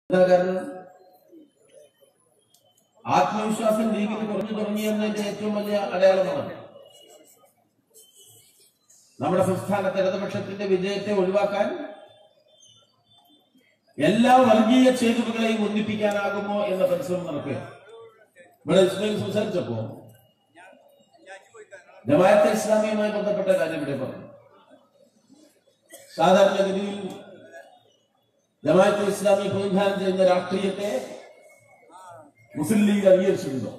എന്താ കാരണം ആത്മവിശ്വാസം ലീഗിന് കുറഞ്ഞു തുടങ്ങിയെന്നതിന്റെ ഏറ്റവും വലിയ അടയാളമാണ് നമ്മുടെ സംസ്ഥാനത്ത് ഇടതുപക്ഷത്തിന്റെ വിജയത്തെ ഒഴിവാക്കാൻ എല്ലാ വർഗീയ ചേരുവകളെയും ഒന്നിപ്പിക്കാനാകുമോ എന്ന പരിശ്രമം നടക്കുക ഇവിടെ ഇസ്മയിൽ സംസാരിച്ചപ്പോ ജമാഅത്തെ ഇസ്ലാമിയുമായി ബന്ധപ്പെട്ട കാര്യം ഇവിടെ പറഞ്ഞു സാധാരണഗതിയിൽ ജമാഅത്തെ ഇസ്ലാമി പ്രതിനിധാനം ചെയ്യുന്ന രാഷ്ട്രീയത്തെ മുസ്ലിം ലീഗ് അംഗീകരിച്ചിട്ടുണ്ടോ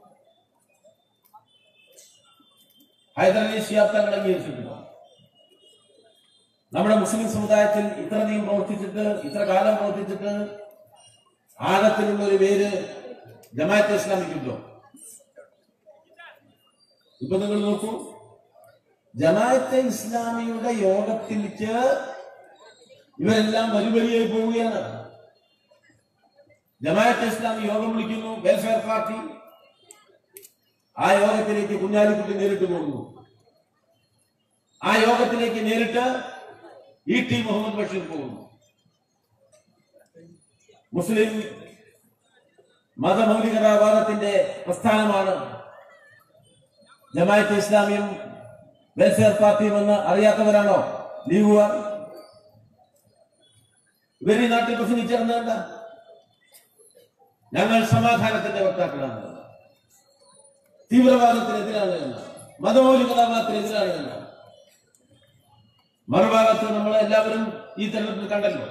ഹൈദരലി ഷിയാബ് തങ്ങൾ അംഗീകരിച്ചിട്ടുണ്ടോ നമ്മുടെ മുസ്ലിം സമുദായത്തിൽ ഇത്രയധികം പ്രവർത്തിച്ചിട്ട് ഇത്ര കാലം പ്രവർത്തിച്ചിട്ട് ആഴത്തിലുള്ള ഒരു പേര് ജമാഅത്തെ ഇസ്ലാമിക്കുണ്ടോ ഇപ്പൊ നിങ്ങൾ നോക്കൂ ജമാഅത്തെ ഇസ്ലാമിയുടെ യോഗത്തിലേക്ക് ഇവരെല്ലാം വരിവരിയായി പോവുകയാണ് ജമാഅത്തെ ഇസ്ലാമി യോഗം വിളിക്കുന്നു വെൽഫെയർ പാർട്ടി ആ യോഗത്തിലേക്ക് കുഞ്ഞാലിക്കുട്ടി നേരിട്ട് പോകുന്നു ആ യോഗത്തിലേക്ക് നേരിട്ട് ഇ ടി മുഹമ്മദ് ബഷീർ പോകുന്നു മുസ്ലിം മതമൗലികതാവാദത്തിന്റെ പ്രസ്ഥാനമാണ് ജമാഅത്തെ ഇസ്ലാമിയും വെൽഫെയർ പാർട്ടിയും എന്ന് അറിയാത്തവരാണോ ലീഗുകാർ ഇവർ ഈ നാട്ടിൽ പ്രസംഗിച്ചിരുന്നത് എന്താ ഞങ്ങൾ സമാധാനത്തിന്റെ വക്താക്കളാണ് തീവ്രവാദത്തിനെതിരാണ് എന്ന് മതമൗലികതാവാദത്തിനെതിരാണ് എന്ന് മറുഭാഗത്ത് നമ്മൾ എല്ലാവരും ഈ തെരഞ്ഞെടുപ്പിൽ കണ്ടല്ലോ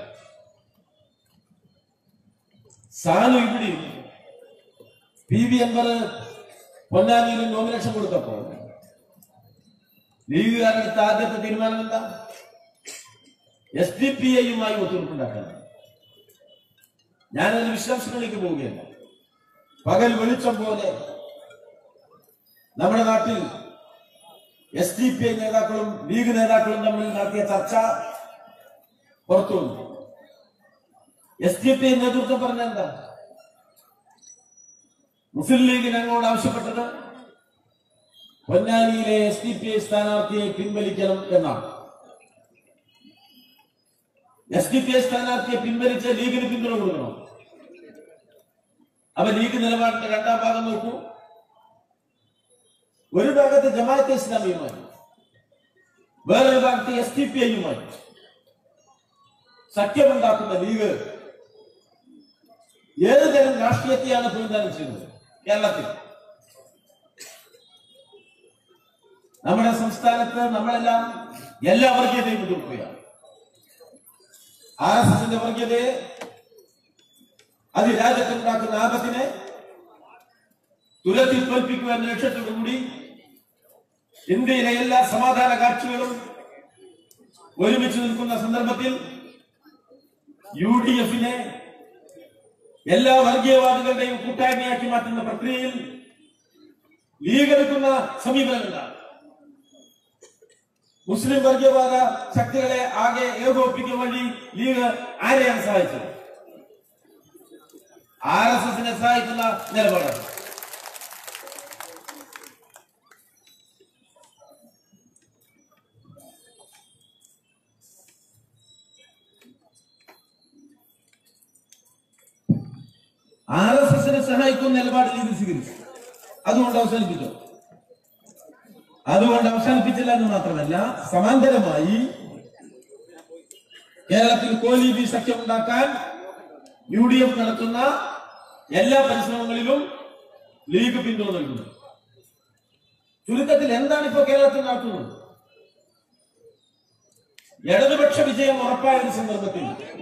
സാനു ഇവിടെയും പി വി അൻവർ പൊന്നാനിയിൽ നോമിനേഷൻ കൊടുത്തപ്പോൾ ലീഗുകാരെടുത്ത ആദ്യത്തെ തീരുമാനം എന്താ എസ് ഡി പി ഐയുമായി ഒത്തുതീർപ്പുണ്ടാക്കണം ഞാനതിന് വിശദാംശങ്ങളിലേക്ക് പോവുകയല്ല പകൽ വെളിച്ചം പോലെ നമ്മുടെ നാട്ടിൽ എസ് ഡി പി ഐ നേതാക്കളും ലീഗ് നേതാക്കളും തമ്മിൽ നടത്തിയ ചർച്ച പുറത്തു വന്നു എസ് ഡി പി ഐ നേതൃത്വം പറഞ്ഞ എന്താ മുസ്ലിം ലീഗ് ഞങ്ങളോട് ആവശ്യപ്പെട്ടത് പൊന്നാനിയിലെ എസ് ഡി പി ഐ സ്ഥാനാർത്ഥിയെ പിൻവലിക്കണം എന്നാണ് എസ് ഡി പി ഐ സ്ഥാനാർത്ഥിയെ പിൻവലിച്ച് ലീഗിന് പിന്തുണ കൊടുക്കണം അപ്പൊ ലീഗ് നിലപാടിന്റെ രണ്ടാം ഭാഗം നോക്കൂ ഒരു ഭാഗത്ത് ജമാഅത്തെ ഇസ്ലാമിയുമായി വേറൊരു ഭാഗത്ത് എസ് ഡി പി ഐയുമായി സഖ്യമുണ്ടാക്കുന്ന ലീഗ് ഏത് തരം രാഷ്ട്രീയത്തെയാണ് പ്രതിനിധാനം ചെയ്യുന്നത് കേരളത്തിൽ നമ്മുടെ സംസ്ഥാനത്ത് നമ്മളെല്ലാം എല്ലാ വർഗീയതയും എതിർക്കുകയാണ് ആർ എസ് എസിന്റെ വർഗീയതയെ അത് രാജ്യത്തുണ്ടാക്കുന്ന ആപത്തിനെ തുരത്തി തോൽപ്പിക്കുക എന്ന ലക്ഷ്യത്തോടുകൂടി ഇന്ത്യയിലെ എല്ലാ സമാധാന കാഴ്ചകളും ഒരുമിച്ച് നിൽക്കുന്ന സന്ദർഭത്തിൽ യു ഡി എഫിനെ എല്ലാ വർഗീയവാദികളുടെയും കൂട്ടായ്മയാക്കി മാറ്റുന്ന പ്രക്രിയയിൽ ലീഗ് എടുക്കുന്ന സമീപനം എന്താണ് മുസ്ലിം വർഗീയവാദ ശക്തികളെ ആകെ ഏകോപിപ്പിക്കുക വഴി ലീഗ് ആരെയാണ് സഹായിച്ചത് ആർ എസ് എസിനെ സഹായിക്കുന്ന നിലപാടാണ് ആർ എസ് എസിനെ സഹായിക്കുന്ന നിലപാട് ലീഗ് സ്വീകരിച്ചു അതുകൊണ്ട് അവസാനിപ്പിച്ചു അതുകൊണ്ട് അവസാനിപ്പിച്ചില്ല എന്ന് മാത്രമല്ല സമാന്തരമായി കേരളത്തിൽ കോലീബി സഖ്യമുണ്ടാക്കാൻ യു ഡി എഫ് നടത്തുന്ന എല്ലാ പരിശ്രമങ്ങളിലും ലീഗ് പിന്തുണ നൽകുന്നു ചുരുക്കത്തിൽ എന്താണ് ഇപ്പോൾ കേരളത്തിൽ നടത്തുന്നത് ഇടതുപക്ഷ വിജയം ഉറപ്പായ ഒരു സന്ദർഭത്തിൽ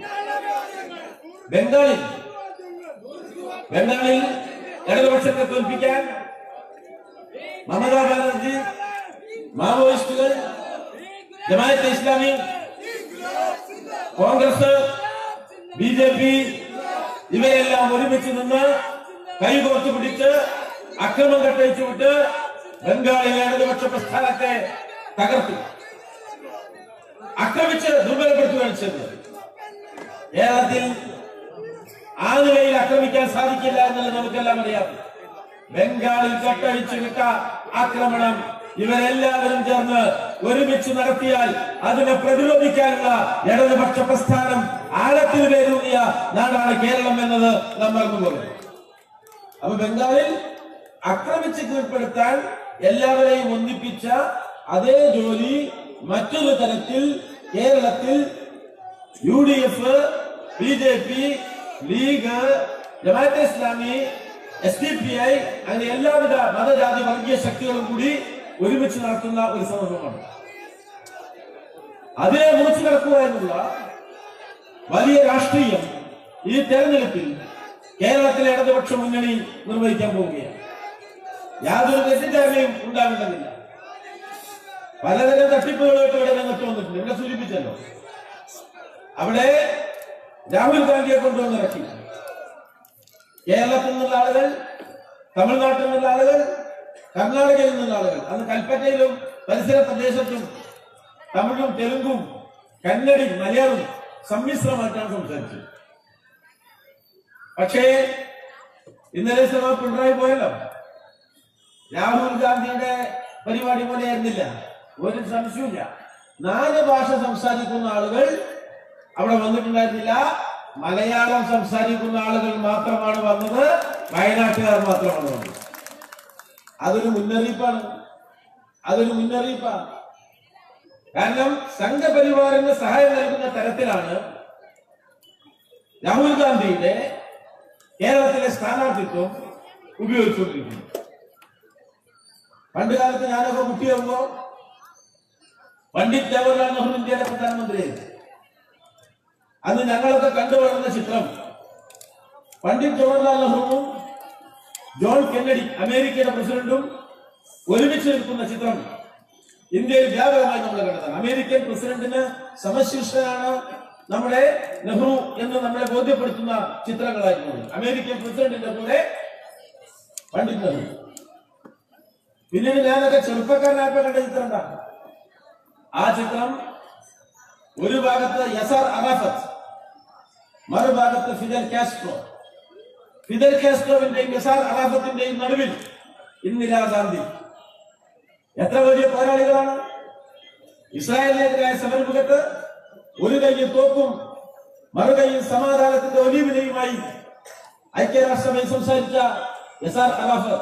ബംഗാളിൽ ബംഗാളിൽ ഇടതുപക്ഷത്തെ തോൽപ്പിക്കാൻ മമതാ ബാനർജി മാവോയിസ്റ്റുകൾ Jamaate Islami Congress B J P ഇവരെല്ലാം ഒരുമിച്ച് നിന്ന് കൈകോർത്ത് പിടിച്ച് അക്രമം കട്ടയിച്ചു വിട്ട് ബംഗാളിലെ ഇടതുപക്ഷ പ്രസ്ഥാനത്തെ തകർത്തു ആക്രമിച്ച് ദുർബലപ്പെടുത്തുകയാണ് ചെയ്തത് കേരളത്തിൽ ആ നിലയിൽ ആക്രമിക്കാൻ സാധിക്കില്ല എന്നുള്ളത് നമുക്കെല്ലാം അറിയാം ബംഗാളിൽ കട്ടഴിച്ചു വിട്ട ആക്രമണം ഇവരെല്ലാവരും ചേർന്ന് ഒരുമിച്ച് നടത്തിയാൽ അതിനെ പ്രതിരോധിക്കാനുള്ള ഇടതുപക്ഷ പ്രസ്ഥാനം ആഴത്തിൽ വേരൂന്നിയ നാടാണ് കേരളം എന്നത് നാം മറന്നുപോകുന്നു അപ്പൊ ബംഗാളിൽ ആക്രമിച്ച് കീഴ്പ്പെടുത്താൻ എല്ലാവരെയും ഒന്നിപ്പിച്ച അതേ ജോലി മറ്റൊരു തരത്തിൽ കേരളത്തിൽ U D F B J P League Jamaate Islami S D P I അങ്ങനെ എല്ലാവിധ മതജാതി വർഗീയ ശക്തികളും കൂടി ഒരുമിച്ച് നടത്തുന്ന ഒരു സമൂഹമാണ് അതിനെ മുറിച്ചു കടക്കുക എന്നുള്ള വലിയ രാഷ്ട്രീയം ഈ തെരഞ്ഞെടുപ്പിൽ കേരളത്തിലെ ഇടതുപക്ഷ മുന്നണി നിർവഹിക്കാൻ പോവുകയാണ് യാതൊരു തെറ്റിദ്ധാരണയും ഉണ്ടാകേണ്ടതില്ല പലതരം തട്ടിപ്പുകളായിട്ട് ഇവിടെ രംഗത്ത് വന്നിട്ടുണ്ട് ഇവിടെ സൂചിപ്പിച്ചല്ലോ അവിടെ രാഹുൽ ഗാന്ധിയെ കൊണ്ടുവന്ന് ഇറക്കി കേരളത്തിൽ നിന്നുള്ള ആളുകൾ തമിഴ്നാട്ടിൽ നിന്നുള്ള ആളുകൾ കർണാടകയിൽ നിന്നുള്ള ആളുകൾ അന്ന് കൽപ്പറ്റയിലും പരിസര പ്രദേശത്തും തമിഴും തെലുങ്കും കന്നഡയും മലയാളവും സമ്മിശ്രമായിട്ടാണ് സംസാരിച്ചത് പക്ഷേ ഇന്നലെ സഭ പിണറായി പോയല്ലോ രാഹുൽ ഗാന്ധിയുടെ പരിപാടി പോലെ ആയിരുന്നില്ല ഒരു സംശയമില്ല നാല് ഭാഷ സംസാരിക്കുന്ന ആളുകൾ അവിടെ വന്നിട്ടുണ്ടായിരുന്നില്ല മലയാളം സംസാരിക്കുന്ന ആളുകൾ മാത്രമാണ് വന്നത് വയനാട്ടുകാർ മാത്രമാണ് വന്നത് അതൊരു മുന്നറിയിപ്പാണ് അതൊരു മുന്നറിയിപ്പാണ് കാരണം സംഘപരിവാറിന് സഹായം നൽകുന്ന തരത്തിലാണ് രാഹുൽ ഗാന്ധിയുടെ കേരളത്തിലെ സ്ഥാനാർത്ഥിത്വം ഉപയോഗിച്ചുകൊണ്ടിരിക്കുന്നത് പണ്ട് കാലത്ത് ഞാനൊക്കെ കുട്ടിയാകുമ്പോ പണ്ഡിറ്റ് ജവഹർലാൽ നെഹ്റു ഇന്ത്യയുടെ പ്രധാനമന്ത്രിയായിരുന്നു അന്ന് ഞങ്ങളൊക്കെ കണ്ടു വളർന്ന ചിത്രം പണ്ഡിറ്റ് ജവഹർലാൽ നെഹ്റുവും ജോൺ കെന്നഡി അമേരിക്കയുടെ പ്രസിഡന്റും ഒരുമിച്ച് നിൽക്കുന്ന ചിത്രം ഇന്ത്യയിൽ വ്യാപകമായി നമ്മൾ കണ്ടതാണ് അമേരിക്കൻ പ്രസിഡന്റിന് സമശിഷ്ടനാണ് നമ്മുടെ നെഹ്റു എന്ന് നമ്മളെ ബോധ്യപ്പെടുത്തുന്ന ചിത്രങ്ങളായിരുന്നു അത്. അമേരിക്കൻ പ്രസിഡന്റിന്റെ കൂടെ പണ്ഡിറ്റ് നെഹ്റു പിന്നീട് ഞാനൊക്കെ ചെറുപ്പക്കാരനായപ്പോ കണ്ട ചിത്രം എന്താ ആ ചിത്രം ഒരു ഭാഗത്ത് യസർ അറാഫത്ത് മറുഭാഗത്ത് ഫിദൽ കാസ്ട്രോ ഫിദൽ കാസ്ട്രോവിന്റെയും യസാർ അറാഫത്തിന്റെയും നടുവിൽ ഇന്ദിരാഗാന്ധി എത്ര വലിയ പോരാളികളാണ് ഇസ്രായേലിനെതിരായ സമരമുഖത്ത് ഒരു കൈയിൽ തോക്കും മറുകൈയിൽ സമാധാനത്തിന്റെ ഒലീവിലയുമായി ഐക്യരാഷ്ട്രസഭയിൽ സംസാരിച്ച യസാർ അറാഫത്ത്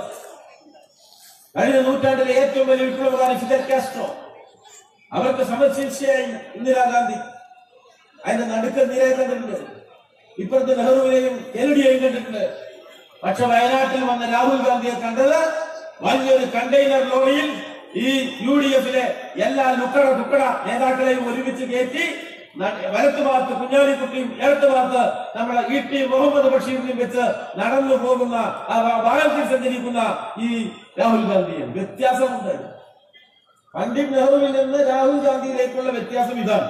കഴിഞ്ഞ നൂറ്റാണ്ടിലെ ഏറ്റവും വലിയ വിപ്ലവകാരി ഫിദൽ കാസ്ട്രോ അവർക്ക് സമശീർഷയായി ഇന്ദിരാഗാന്ധി അതിന്റെ നടുക്ക് നീരായി കണ്ടിട്ടുണ്ട് ഇപ്പുറത്ത് നെഹ്റുവിനെയും കെനഡിയെയും കണ്ടിട്ടുണ്ട് പക്ഷെ വയനാട്ടിൽ വന്ന രാഹുൽ ഗാന്ധിയെ കണ്ടത് വലിയൊരു കണ്ടെയ്നർ ലോറിയിൽ ഈ യു ഡി എഫിലെ എല്ലാ ലുക്കട തുക്കട നേതാക്കളെയും ഒരുമിച്ച് കയറ്റി ന- വലത്തുഭാഗത്ത് കുഞ്ഞാലിക്കുട്ടിയും ഇടത്തുഭാഗത്ത് നമ്മളെ ഇ ടി മുഹമ്മദ് ബഷീറിനെയും വെച്ച് നടന്നു പോകുന്ന ആ വാ- വാഹനത്തിൽ സഞ്ചരിക്കുന്ന ഈ രാഹുൽ ഗാന്ധിയെ വ്യത്യാസമുണ്ട് പണ്ഡിറ്റ് നെഹ്റുവിൽ നിന്ന് രാഹുൽ ഗാന്ധിയിലേക്കുള്ള വ്യത്യാസം ഇതാണ്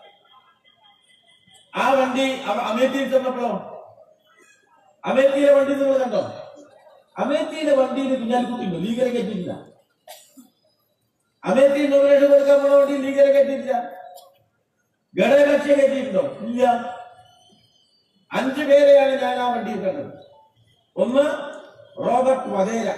ആ വണ്ടി അവ- അമേഠിയിൽ ചെന്നപ്പോഴോ അമേഠിയിലെ വണ്ടി നിങ്ങൾ കണ്ടോ അമേഠിയിലെ വണ്ടിയിൽ കുഞ്ഞാലിക്കുട്ടിയുണ്ടോ ലീഗരെ കയറ്റിയില്ല അമേഠി നോമിനേഷൻ കൊടുക്കാൻ പോണ വണ്ടി ലീഗരെ കയറ്റിയില്ല ഘടകകക്ഷിയെ കയറ്റിയിട്ടുണ്ടോ ഇല്ല അഞ്ചു പേരെയാണ് ഞാൻ ആ വണ്ടിയിൽ കണ്ടത് ഒന്ന് റോബർട്ട് വധേര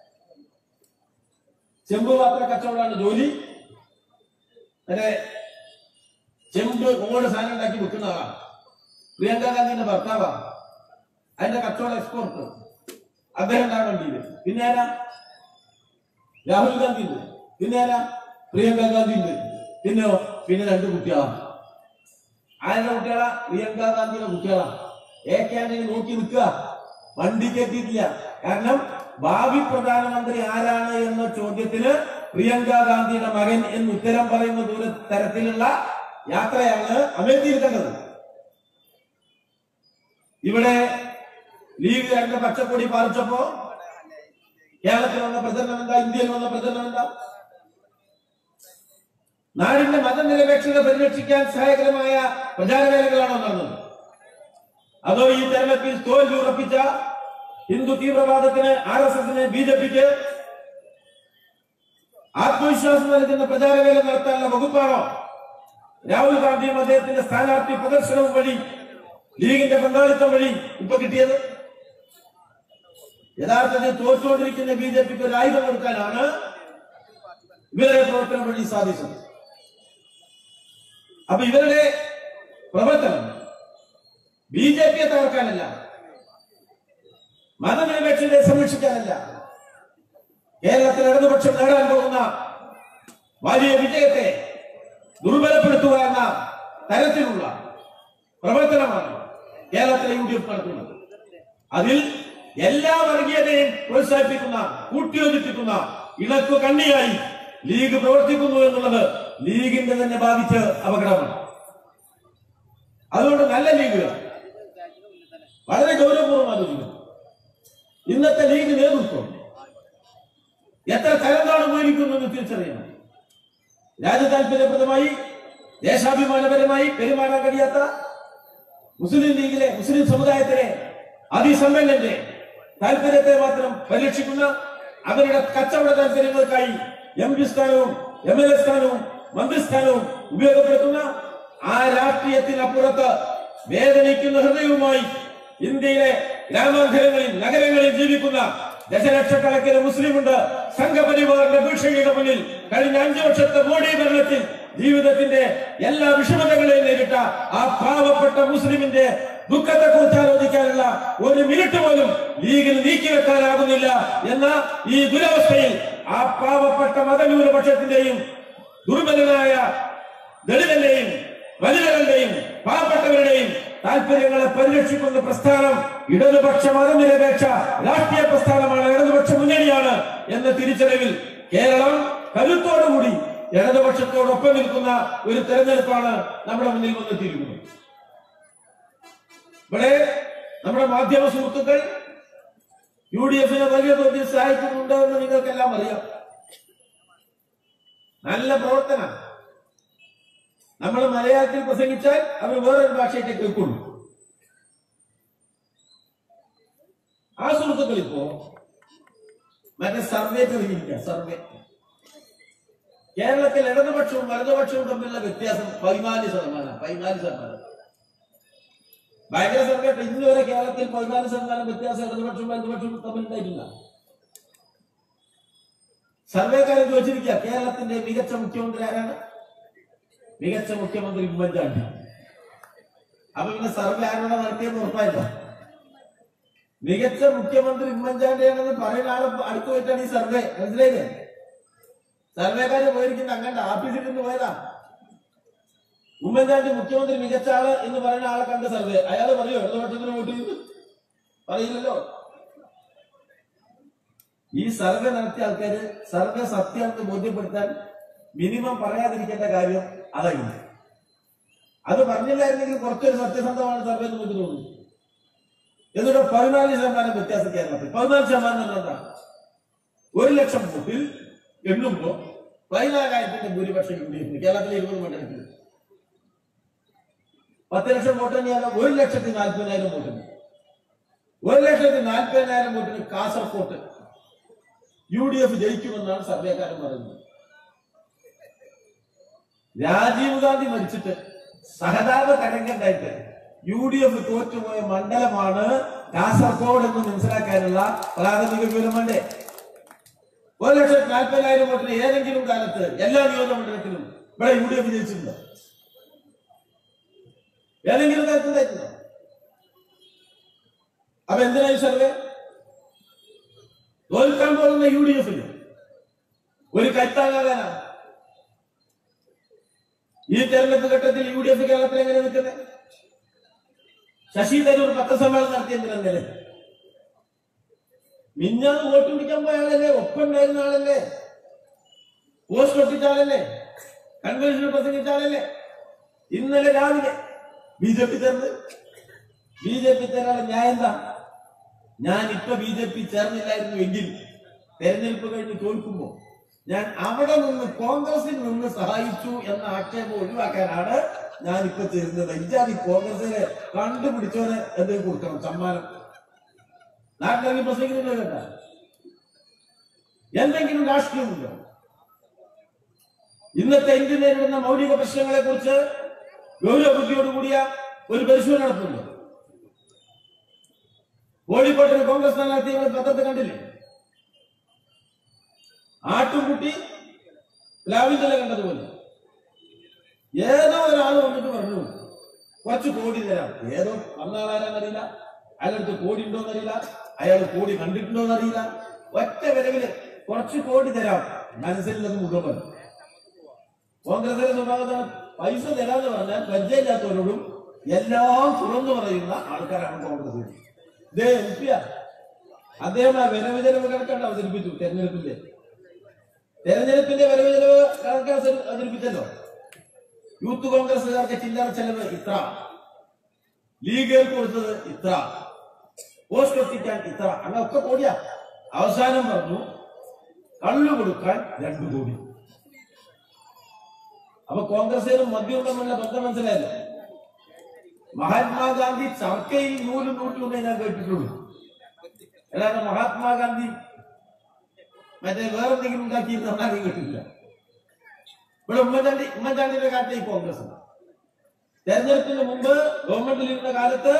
ചെമ്പുപാത്ര കച്ചവടമാണ് ജോലി മറ്റേ ചെമ്പ് ഓട് സാധനം ഉണ്ടാക്കി വിൽക്കുന്ന ആളാണ് പ്രിയങ്ക ഗാന്ധിന്റെ ഭർത്താവാണ് അതിന്റെ കച്ചവട എക്സ്പോർട്ട് അദ്ദേഹം ഉണ്ടാകാൻ വണ്ടിയില് പിന്നെ ആരാ രാഹുൽ ഗാന്ധി ഉണ്ട് പിന്നെ ആരാ പ്രിയങ്ക ഗാന്ധി ഉണ്ട് പിന്നെയോ പിന്നെ രണ്ട് കുട്ടികളാണ് ആരുടെ കുട്ടികളാ പ്രിയങ്ക ഗാന്ധിയുടെ കുട്ടികളാ എ കെ ആന്റണി നോക്കി നിൽക്കുക വണ്ടി കെട്ടിയിട്ടില്ല കാരണം ഭാവി പ്രധാനമന്ത്രി ആരാണ് എന്ന ചോദ്യത്തിന് പ്രിയങ്ക ഗാന്ധിയുടെ മകൻ എന്ന് ഉത്തരം പറയുന്ന ദൂര തരത്തിലുള്ള യാത്രയാണ് അമേഠിയിൽ കണ്ടത് ഇവിടെ ലീഗ് രണ്ട് പച്ചക്കൊടി പാലിച്ചപ്പോ കേരളത്തിൽ വന്ന പ്രചരണം എന്താ ഇന്ത്യയിൽ വന്ന പ്രചരണം എന്താ നാടിന്റെ മതനിരപേക്ഷത പരിരക്ഷിക്കാൻ സഹായകരമായ പ്രചാരവേലകളാണോ നടന്നത് അതോ ഈ തെരഞ്ഞെടുപ്പിൽ തോൽവി ഉറപ്പിച്ച ഹിന്ദു തീവ്രവാദത്തിന് ആർ എസ് എസിന് ബി ജെ പിക്ക് ആത്മവിശ്വാസം നൽകുന്ന പ്രചാരവേല നടത്താനുള്ള വകുപ്പാണോ രാഹുൽ ഗാന്ധിയും അദ്ദേഹത്തിന്റെ സ്ഥാനാർത്ഥി പ്രദർശനവും വഴി ലീഗിന്റെ പങ്കാളിത്തം വഴി ഇപ്പൊ കിട്ടിയത് യഥാർത്ഥത്തിൽ തോറ്റുകൊണ്ടിരിക്കുന്ന ബി ജെ പിക്ക് ഒരു ആയുധം കൊടുക്കാനാണ് ഇവരുടെ പ്രവർത്തനം വഴി സാധിച്ചത് അപ്പൊ ഇവരുടെ പ്രവർത്തനം ബി ജെ പിയെ തകർക്കാനല്ല മതനിരപേക്ഷതയെ സംരക്ഷിക്കാനല്ല കേരളത്തിൽ ഇടതുപക്ഷം നേടാൻ പോകുന്ന വലിയ വിജയത്തെ ദുർബലപ്പെടുത്തുക എന്ന തരത്തിലുള്ള പ്രവർത്തനമാണ് കേരളത്തിലെ യു ഡി എഫ് നടത്തുന്നത് അതിൽ എല്ലാ വർഗീയതയും പ്രോത്സാഹിപ്പിക്കുന്ന കൂട്ടിയോജിപ്പിക്കുന്ന ഇണക്കു കണ്ണിയായി ലീഗ് പ്രവർത്തിക്കുന്നു എന്നുള്ളത് ലീഗിന്റെ തന്നെ ബാധിച്ച് അപകടമാണ് അതുകൊണ്ട് നല്ല ലീഗ് വളരെ ഗൗരവപൂർവ്വം ആലോചിക്കുന്നു ഇന്നത്തെ ലീഗ് നേതൃത്വം എത്ര തരംതാണ് പോയിരിക്കുന്നു എന്ന് തിരിച്ചറിയണം രാജ്യതാൽപര്യപ്രദമായി ദേശാഭിമാനപരമായി പെരുമാറാൻ കഴിയാത്ത മുസ്ലിം ലീഗിലെ മുസ്ലിം സമുദായത്തിലെ അതിസമ്പന്നന്റെ താല്പര്യത്തെ മാത്രം പരിരക്ഷിക്കുന്ന അവരുടെ കച്ചവട താല്പര്യങ്ങൾക്കായി എം പി സ്ഥാനവും എം എൽ എ സ്ഥാനവും മന്ത്രിസ്ഥാനവും ഉപയോഗപ്പെടുത്തുന്ന ആ രാഷ്ട്രീയത്തിനപ്പുറത്ത് വേദനിക്കുന്ന ഹൃദയവുമായി ഇന്ത്യയിലെ ഗ്രാമാന്തരങ്ങളിൽ നഗരങ്ങളിൽ ജീവിക്കുന്ന ദശലക്ഷക്കണക്കിന് മുസ്ലിമുണ്ട് സംഘപരിവാറിന്റെ ഭീഷണിയുടെ മുന്നിൽ കഴിഞ്ഞ അഞ്ചു വർഷത്തെ മോഡി ഭരണത്തിൽ ജീവിതത്തിന്റെ എല്ലാ വിഷമതകളെയും നേരിട്ട ആ പാവപ്പെട്ട മുസ്ലിമിന്റെ ദുഃഖത്തെ കുറിച്ച് ആലോചിക്കാനുള്ള ഒരു മിനിറ്റ് പോലും ലീഗിന് നീക്കിവെക്കാനാകുന്നില്ല എന്ന ഈ ദുരവസ്ഥയിൽ ആ പാവപ്പെട്ട മതന്യൂനപക്ഷത്തിന്റെയും ദുർബലനായ ദളിതന്റെയും വനിതകളുടെയും പാവപ്പെട്ടവരുടെയും താല്പര്യങ്ങളെ പരിരക്ഷിക്കുന്ന പ്രസ്ഥാനം ഇടതുപക്ഷ മതനിരപേക്ഷ രാഷ്ട്രീയ പ്രസ്ഥാനമാണ് ഇടതുപക്ഷ മുന്നണിയാണ് എന്ന തിരിച്ചറിവിൽ കേരളം കരുത്തോടുകൂടി ഇടതുപക്ഷത്തോടൊപ്പം നിൽക്കുന്ന ഒരു തെരഞ്ഞെടുപ്പാണ് നമ്മുടെ മുന്നിൽ വന്നെത്തിയിരിക്കുന്നത് ഇവിടെ നമ്മുടെ മാധ്യമ സുഹൃത്തുക്കൾ യു ഡി എഫിനെ വലിയ തോതിൽ സഹായിക്കുന്നുണ്ട് എന്ന് നിങ്ങൾക്കെല്ലാം അറിയാം നല്ല പ്രവർത്തനം നമ്മൾ മലയാളത്തിൽ പ്രസംഗിച്ചാൽ അവർ വേറൊരു ഭാഷയൊക്കെ കേൾക്കുള്ളൂ ആ സുഹൃത്തുക്കൾ ഇപ്പോ മറ്റേ സർവേ കഴിഞ്ഞിരിക്കുക സർവേ കേരളത്തിൽ ഇടതുപക്ഷവും വലതുപക്ഷവും തമ്മിലുള്ള വ്യത്യാസം പതിനാല് ശതമാനം പതിനാല് ശതമാനം ഭയങ്കര സർവേ ഇന്ന് വരെ കേരളത്തിൽ പതിനാല് ശതമാനം വ്യത്യാസം ഇടതുപക്ഷവും വലതുപക്ഷവും തമ്മിൽ ഉണ്ടായിട്ടില്ല സർവേക്കാരൻ ചോദിച്ചിരിക്കുക കേരളത്തിന്റെ മികച്ച മുഖ്യമന്ത്രി ആരാണ് മികച്ച മുഖ്യമന്ത്രി ഉമ്മൻചാണ്ടി അപ്പൊ പിന്നെ സർവേ ആരോടെ നടത്തിയെന്ന് ഉറപ്പായില്ല മികച്ച മുഖ്യമന്ത്രി ഉമ്മൻചാണ്ടിയാണെന്ന് പറയുന്ന ആള് അടുത്ത് പോയിട്ടാണ് ഈ സർവേ മനസ്സിലായില്ലേ സർവേക്കാര് പോയിരിക്കുന്ന അങ്ങന്റെ ആഫീസിൽ നിന്ന് പോയതാ ഉമ്മൻചാണ്ടി മുഖ്യമന്ത്രി മികച്ച ആള് എന്ന് പറയുന്ന ആളെ കണ്ട സർവേ അയാള് പറയോ ഇടതുപക്ഷത്തിന് വോട്ട് ചെയ്തു പറയില്ലല്ലോ ഈ സർവേ നടത്തിയ ആൾക്കാര് സർവേ സത്യമാണെന്ന് ബോധ്യപ്പെടുത്താൻ മിനിമം പറയാതിരിക്കേണ്ട കാര്യം അതായിരുന്നു അത് പറഞ്ഞില്ലായിരുന്നെങ്കിൽ കുറച്ചൊരു സത്യസന്ധമാണ് സർവേ എന്ന് നമുക്ക് തോന്നുന്നു എന്നിട്ട് പതിനാല് ശതമാനം വ്യത്യാസം കേരളത്തിൽ പതിനാല് ശതമാനം എന്ന് പറഞ്ഞാൽ ഒരു ലക്ഷം വോട്ടിൽ എണ്ണുമ്പോ പതിനാലായിരത്തിന്റെ ഭൂരിപക്ഷം യു ഡി എഫിന് കേരളത്തിലെ ഇരുപത് മണ്ഡലത്തിൽ പത്ത് ലക്ഷം വോട്ട് തന്നെയാണ് ഒരു ലക്ഷത്തി നാൽപ്പതിനായിരം വോട്ടിന് ഒരു ലക്ഷത്തി നാൽപ്പതിനായിരം വോട്ടിന് കാസർകോട്ട് യു ഡി എഫ് ജയിക്കുമെന്നാണ് സർവേക്കാരൻ പറയുന്നത് രാജീവ് ഗാന്ധി മരിച്ചിട്ട് സഹതാപ തരംഗണ്ടായിട്ട് യു ഡി എഫ് തോറ്റുപോയ മണ്ഡലമാണ് കാസർഗോഡ് എന്ന് മനസ്സിലാക്കാനുള്ള പ്രാഥമിക വിവരം വേണ്ടേ ഒരു ലക്ഷത്തി നാൽപ്പതിനായിരം വോട്ടിന് ഏതെങ്കിലും കാലത്ത് എല്ലാ നിയോജക മണ്ഡലത്തിലും ഇവിടെ യു ഡി എഫ് ജയിച്ചിട്ടുണ്ടോ ഏതെങ്കിലും കാലത്ത് ഉണ്ടായിട്ടുണ്ടോ അപ്പൊ എന്തിനാ ഈ സർവേ തോൽക്കാൻ പോകുന്ന യു ഡി എഫിന് ഒരു കൈത്താങ്ങാകാനാ ഈ തെരഞ്ഞെടുപ്പ് ഘട്ടത്തിൽ യു ഡി എഫ് കേരളത്തിൽ എങ്ങനെ നിൽക്കുന്നത് ശശി തരൂർ പത്രസമ്മേളനം നടത്തിയെന്നില്ലേ മിഞ്ഞാന്ന് വോട്ട് പിടിക്കാൻ പോയ ആളല്ലേ ഒപ്പം ഉണ്ടായിരുന്ന ആളല്ലേ പോസ്റ്റ് ഒട്ടിച്ച ആളല്ലേ കൺവെൻഷനിൽ പ്രസംഗിച്ച ആളല്ലേ ഇന്നലെ രാവിലെ ബി ജെ പി ചേർന്ന് ബി ജെ പി ചേരാനുള്ള ന്യായം എന്താ ഞാൻ ഇപ്പൊ ബി ജെ പി ചേർന്നില്ലായിരുന്നു എങ്കിൽ തെരഞ്ഞെടുപ്പ് കഴിഞ്ഞ് തോൽക്കുമ്പോ ഞാൻ അവിടെ നിന്ന് കോൺഗ്രസിൽ നിന്ന് സഹായിച്ചു എന്ന ആക്ഷേപം ഒഴിവാക്കാനാണ് ഞാൻ ഇപ്പൊ ചേരുന്നത് ഇജാതി കോൺഗ്രസിനെ കണ്ടുപിടിച്ചവന് എന്തെങ്കിലും കൊടുക്കണം സമ്മാനം നാട്ടിലിറങ്ങി പ്രസംഗിക്കുന്നത് കേട്ട എന്തെങ്കിലും രാഷ്ട്രീയമുണ്ടോ ഇന്നത്തെ ഇന്ത്യ നേരിടുന്ന മൗലിക പ്രശ്നങ്ങളെ കുറിച്ച് ഗൗരവബുദ്ധിയോടുകൂടിയ ഒരു പരിശോധന നടത്തുന്നു കോഴിക്കോട്ടിന് കോൺഗ്രസ് സ്ഥാനാർത്ഥികളെ പത്രത്തിൽ കണ്ടില്ലേ ആട്ടുംകുട്ടി പ്ലാവിന്തല കണ്ടതുപോലെ ഏതോ ഒരാൾ വന്നിട്ട് പറഞ്ഞു കുറച്ച് കോടി തരാം ഏതോ വന്നാളാരെന്നറിയില്ല അയാളടുത്ത് കോടി ഉണ്ടോന്നറിയില്ല അയാൾ കോടി കണ്ടിട്ടുണ്ടോന്നറിയില്ല ഒറ്റ വരവില് കുറച്ച് കോടി തരാം മനസ്സിലത് മുഴുവൻ കോൺഗ്രസിന്റെ സ്വഭാവത്തിന് പൈസ തരാന്ന് പറഞ്ഞാൽ പരിചയമില്ലാത്തവരോടും എല്ലാം തുറന്നു പറയുന്ന ആൾക്കാരാണ് കോൺഗ്രസ് ഇതേ എം പിയാ അദ്ദേഹം ആ വരവ് ചെലവ് കണക്കാണ് അവതരിപ്പിച്ചു തെരഞ്ഞെടുപ്പിന്റെ തെരഞ്ഞെടുപ്പിന്റെ വരവ് ചെലവ് കണക്ക് അവതരി- അവതരിപ്പിച്ചല്ലോ യൂത്ത് കോൺഗ്രസുകാർക്ക് ചില്ലറ ചെലവ് ഇത്ര ലീഗുകാർക്ക് കൊടുത്തത് ഇത്ര പോസ്റ്റ് എത്തിക്കാൻ ഇത്ര അങ്ങനൊക്കെ കോടിയാ അവസാനം പറഞ്ഞു കള്ളു കൊടുക്കാൻ രണ്ടു കോടി അപ്പൊ കോൺഗ്രസിനും മദ്യവും തമ്മിലുള്ള ബന്ധം മനസ്സിലായല്ലോ മഹാത്മാഗാന്ധി ചർക്കയിൽ നൂലും നൂറ്റുകൊണ്ടേ ഞാൻ കേട്ടിട്ടുള്ളൂ അല്ലാതെ മഹാത്മാഗാന്ധി മറ്റേ വേറെന്തെങ്കിലും ഉണ്ടാക്കി നന്നാക്കി കേട്ടിട്ടില്ല ഇവിടെ ഉമ്മൻചാണ്ടി ഉമ്മൻചാണ്ടിയുടെ കാലത്തെ ഈ കോൺഗ്രസ് തെരഞ്ഞെടുപ്പിന് മുമ്പ് ഗവൺമെന്റിലിരുന്ന കാലത്ത്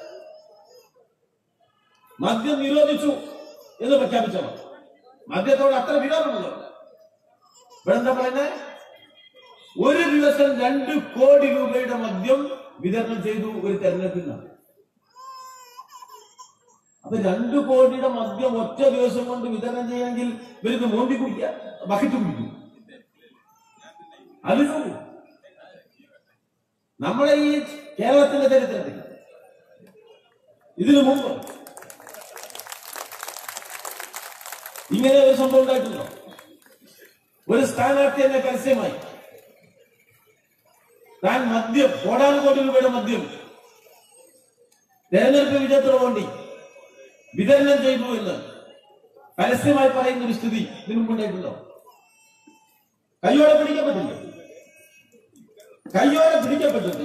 മദ്യം നിരോധിച്ചു എന്ന് പ്രഖ്യാപിച്ചോ മദ്യത്തോട് അത്ര വിരോധമുള്ളൂ ഇവിടെ എന്താ പറയുന്നത് ഒരു ദിവസം രണ്ട് കോടി രൂപയുടെ മദ്യം വിതരണം ചെയ്തു ഒരു തെരഞ്ഞെടുപ്പിനാണ് അപ്പൊ രണ്ടു കോടിയുടെ മദ്യം ഒറ്റ ദിവസം കൊണ്ട് വിതരണം ചെയ്യാമെങ്കിൽ ഇവർക്ക് മോന്തി കുടിക്കുക ബക്കറ്റ് കുടിക്കും അത് ചോദ്യം. നമ്മളെ ഈ കേരളത്തിന്റെ ചരിത്രത്തിൽ ഇതിനു മുമ്പ് ഇങ്ങനെ ഒരു സംഭവം ഉണ്ടായിട്ടുണ്ടോ ഒരു സ്ഥാനാർത്ഥി എന്നെ പരസ്യമായി താൻ മദ്യം കോടാനുകോടി രൂപയുടെ മദ്യം തെരഞ്ഞെടുപ്പ് വിജയത്തിന് വേണ്ടി വിതരണം ചെയ്തു എന്ന് പരസ്യമായി പറയുന്ന ഒരു സ്ഥിതി ഇതിനു മുമ്പുണ്ടായിട്ടുണ്ടോ കയ്യോടെ പിടിക്കപ്പെട്ടില്ല കയ്യോടെ പിടിക്കപ്പെട്ടിട്ട്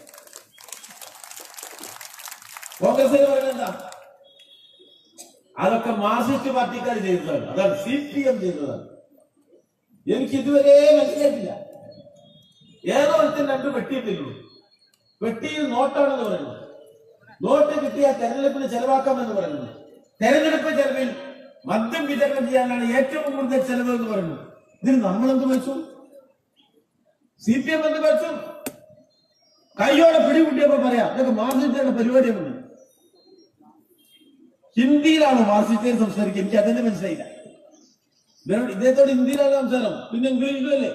കോൺഗ്രസ് പറയുന്നത് എന്താ അതൊക്കെ മാർക്സിസ്റ്റ് പാർട്ടിക്കാർ ചെയ്തതാണ് അതാണ് സി പി എം ചെയ്തതാണ് എനിക്ക് ഇതുവരെ മനസ്സിലായിട്ടില്ല ഏതോ ഒരുത്തൻ രണ്ട് പെട്ടിയിട്ടില്ലൂ പെട്ടിയിൽ നോട്ടാണെന്ന് പറയുന്നത് നോട്ട് കിട്ടിയ തെരഞ്ഞെടുപ്പിന് ചെലവാക്കാമെന്ന് പറയുന്നു തെരഞ്ഞെടുപ്പ് ചെലവിൽ മദ്യം വിതരണം ചെയ്യാനാണ് ഏറ്റവും കൂടുതൽ ചെലവ് എന്ന് പറയുന്നു ഇതിന് നമ്മൾ എന്ത് വെച്ചു സി പി എം എന്ത് വെച്ചു കൈയോടെ പിടികൂട്ടിയപ്പോ പറയാം ഇതൊക്കെ മാർസിസ്റ്റുകളുടെ പരിപാടിയാണ് ഹിന്ദിയിലാണോ മാർസിസ്റ്റ് സംസാരിക്കുക എനിക്ക് അതിന്റെ മനസ്സിലായില്ല ഇവരോട് ഇദ്ദേഹത്തോട് ഹിന്ദിയിലാണ് സംസാരം പിന്നെ ഇംഗ്ലീഷിലും അല്ലേ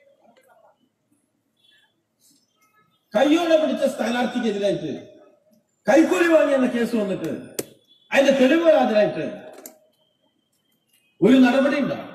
കയ്യോടെ പിടിച്ച സ്ഥാനാർത്ഥിക്കെതിരായിട്ട് കൈക്കൂലി വാങ്ങിയെന്ന കേസ് വന്നിട്ട് അതിന്റെ തെളിവുകൾ ഹാജരായിട്ട് ഒരു നടപടി ഉണ്ടാവും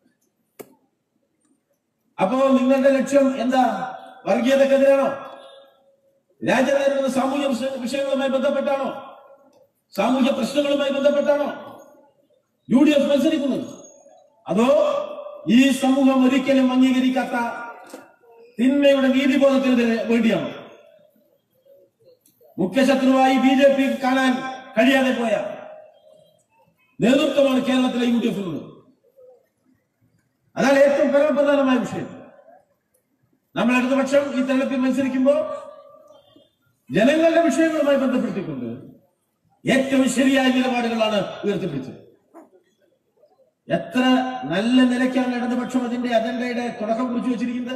അപ്പോ നിങ്ങളുടെ ലക്ഷ്യം എന്താ വർഗീയതക്കെതിരാണോ രാജ്യം നേരിടുന്ന സാമൂഹ്യ വിഷ- വിഷയങ്ങളുമായി ബന്ധപ്പെട്ടാണോ സാമൂഹ്യ പ്രശ്നങ്ങളുമായി ബന്ധപ്പെട്ടാണോ യു ഡി എഫ് മത്സരിക്കുന്നത് അതോ ഈ സമൂഹം ഒരിക്കലും അംഗീകരിക്കാത്ത തിന്മയുടെ നീതിബോധത്തിനെതിരെ വേണ്ടിയാണോ മുഖ്യശത്രുവായി ബി ജെ പി കാണാൻ കഴിയാതെ പോയ നേതൃത്വമാണ് കേരളത്തിലെ യു ഡി എഫിനുള്ളത് അതാണ് ഏറ്റവും പരമപ്രധാനമായ വിഷയം നമ്മൾ ഇടതുപക്ഷം ഈ തെരഞ്ഞെടുപ്പിൽ മത്സരിക്കുമ്പോൾ ജനങ്ങളുടെ വിഷയങ്ങളുമായി ബന്ധപ്പെടുത്തിക്കൊണ്ട് ഏറ്റവും ശരിയായ നിലപാടുകളാണ് ഉയർത്തിപ്പിടിച്ചത് എത്ര നല്ല നിലയ്ക്കാണ് ഇടതുപക്ഷം അതിന്റെ അജണ്ടയുടെ തുടക്കം കുറിച്ച് വെച്ചിരിക്കുന്നത്